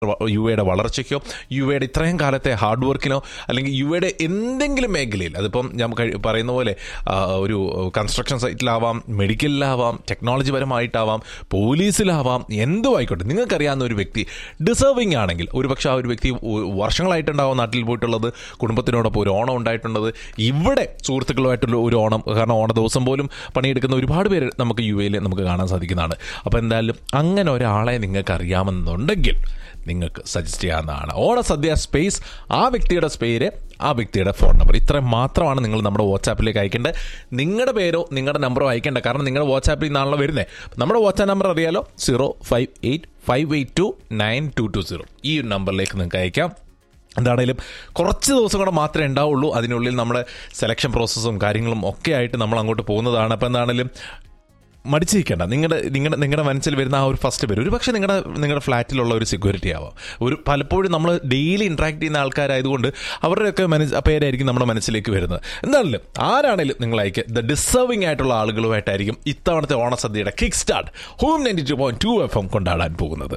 U എയുടെ വളർച്ചയ്ക്കോ U എയുടെ ഇത്രയും കാലത്തെ ഹാർഡ് വർക്കിനോ അല്ലെങ്കിൽ യു എയുടെ എന്തെങ്കിലും മേഖലയിൽ അതിപ്പം ഞാൻ കഴി- പറയുന്ന പോലെ ആ, ഒരു കൺസ്ട്രക്ഷൻ സൈറ്റിലാവാം മെഡിക്കലിലാവാം ടെക്നോളജി പരമായിട്ടാവാം പോലീസിലാവാം എന്തോ ആയിക്കോട്ടെ നിങ്ങൾക്കറിയാവുന്ന ഒരു വ്യക്തി ഡിസേർവിംഗ് ആണെങ്കിൽ ഒരുപക്ഷെ ആ ഒരു വ്യക്തി ഒ- വർഷങ്ങളായിട്ടുണ്ടാവും നാട്ടിൽ പോയിട്ടുള്ളത് കുടുംബത്തിനോടൊപ്പം ഒരു ഓണം ഉണ്ടായിട്ടുള്ളത് ഇവിടെ സുഹൃത്തുക്കളുമായിട്ടുള്ള ഒരു ഓണം കാരണം ഓണ ദിവസം പോലും പണിയെടുക്കുന്ന ഒരുപാട് പേര് നമുക്ക് യു എയിൽ നമുക്ക് കാണാൻ സാധിക്കുന്നതാണ് അപ്പോൾ എന്തായാലും അങ്ങനെ ഒരാളെ നിങ്ങൾക്ക് അറിയാമെന്നുണ്ടെങ്കിൽ നിങ്ങൾക്ക് സജസ്റ്റ് ചെയ്യാവുന്നതാണ് ഓണസദ്യ സ്പേസ് ആ വ്യക്തിയുടെ പേര് ആ വ്യക്തിയുടെ ഫോൺ നമ്പർ ഇത്രയും മാത്രമാണ് നിങ്ങൾ നമ്മുടെ വാട്സാപ്പിലേക്ക് അയക്കേണ്ടത് നിങ്ങളുടെ പേരോ നിങ്ങളുടെ നമ്പറോ അയക്കേണ്ട കാരണം നിങ്ങളുടെ വാട്സാപ്പിൽ നിന്നാണല്ലോ വരുന്നത് നമ്മുടെ വാട്സാപ്പ് നമ്പർ അറിയാലോ zero five eight five eight two nine two two zero ഈ ഒരു നമ്പറിലേക്ക് നിങ്ങൾക്ക് അയക്കാം എന്താണേലും കുറച്ച് ദിവസം കൂടെ മാത്രമേ ഉണ്ടാവുള്ളൂ അതിനുള്ളിൽ നമ്മുടെ സെലക്ഷൻ പ്രോസസ്സും കാര്യങ്ങളും ഒക്കെ ആയിട്ട് നമ്മൾ അങ്ങോട്ട് പോകുന്നതാണ് അപ്പോൾ എന്താണേലും മടിച്ചിരിക്കേണ്ട നിങ്ങളുടെ നിങ്ങളുടെ നിങ്ങളുടെ മനസ്സിൽ വരുന്ന ആ ഒരു ഫസ്റ്റ് പേര് ഒരു പക്ഷേ നിങ്ങളുടെ നിങ്ങളുടെ ഫ്ലാറ്റിലുള്ള ഒരു സെക്യൂരിറ്റി ആവാം ഒരു പലപ്പോഴും നമ്മൾ ഡെയിലി ഇൻട്രാക്ട് ചെയ്യുന്ന ആൾക്കാരായതുകൊണ്ട് അവരുടെയൊക്കെ മനസ്സ് പേരായിരിക്കും നമ്മുടെ മനസ്സിലേക്ക് വരുന്നത് എന്താണെങ്കിലും ആരാണെങ്കിലും നിങ്ങൾ അയക്കുക ദ ഡിസേർവിംഗ് ആയിട്ടുള്ള ആളുകളുമായിട്ടായിരിക്കും ഇത്തവണത്തെ ഓണസദ്യയുടെ kick start home ninety two point two F M കൊണ്ടാടാൻ പോകുന്നത്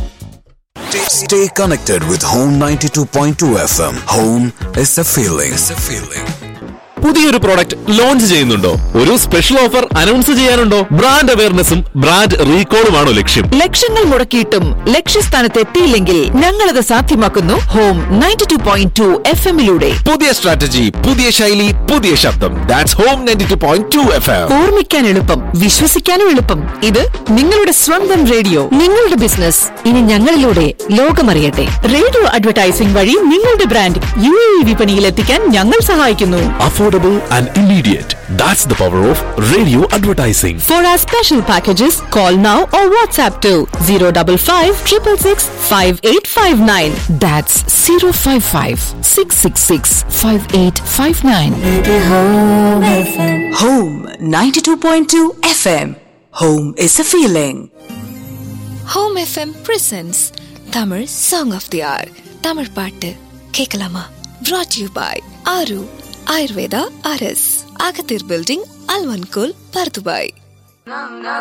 Stay connected with Home 92.2 FM. Home is a feeling. It's a feeling. പുതിയൊരു പ്രോഡക്റ്റ് ലോഞ്ച് ചെയ്യുന്നുണ്ടോ ഒരു സ്പെഷ്യൽ ഓഫർ അനൗൺസ് ചെയ്യാനുണ്ടോ ബ്രാൻഡ് അവയർനെസ്സും ബ്രാൻഡ് റീകോളുമാണോ ലക്ഷ്യം ലക്ഷങ്ങൾ മുടക്കിയിട്ടും ലക്ഷ്യസ്ഥാനത്ത് എത്തിയില്ലെങ്കിൽ ഞങ്ങളത് സാധ്യമാക്കുന്നു home ninety two point two F എമ്മിലൂടെ പുതിയ സ്ട്രാറ്റജി പുതിയ ശൈലി പുതിയ ശബ്ദം that's home ninety two point two F M ഓർമ്മിക്കാൻ എളുപ്പം വിശ്വസിക്കാനും എളുപ്പം ഇത് നിങ്ങളുടെ സ്വന്തം റേഡിയോ നിങ്ങളുടെ ബിസിനസ് ഇനി ഞങ്ങളിലൂടെ ലോകമറിയട്ടെ റേഡിയോ അഡ്വർടൈസിംഗ് വഴി നിങ്ങളുടെ ബ്രാൻഡ് യു എ വിപണിയിൽ എത്തിക്കാൻ ഞങ്ങൾ സഹായിക്കുന്നു affordable and immediate that's the power of radio advertising For our special packages, call now or WhatsApp to 055 666 5859. That's 055 666 5859. Home 92.2 FM. Home is a feeling. Home FM presents Tamil song of the hour Tamil பாட்டு கேட்கலாமா brought you by Aaru Ayurveda அரஸ் அகத்தீர் building அல்வன்கோல் Bur Dubai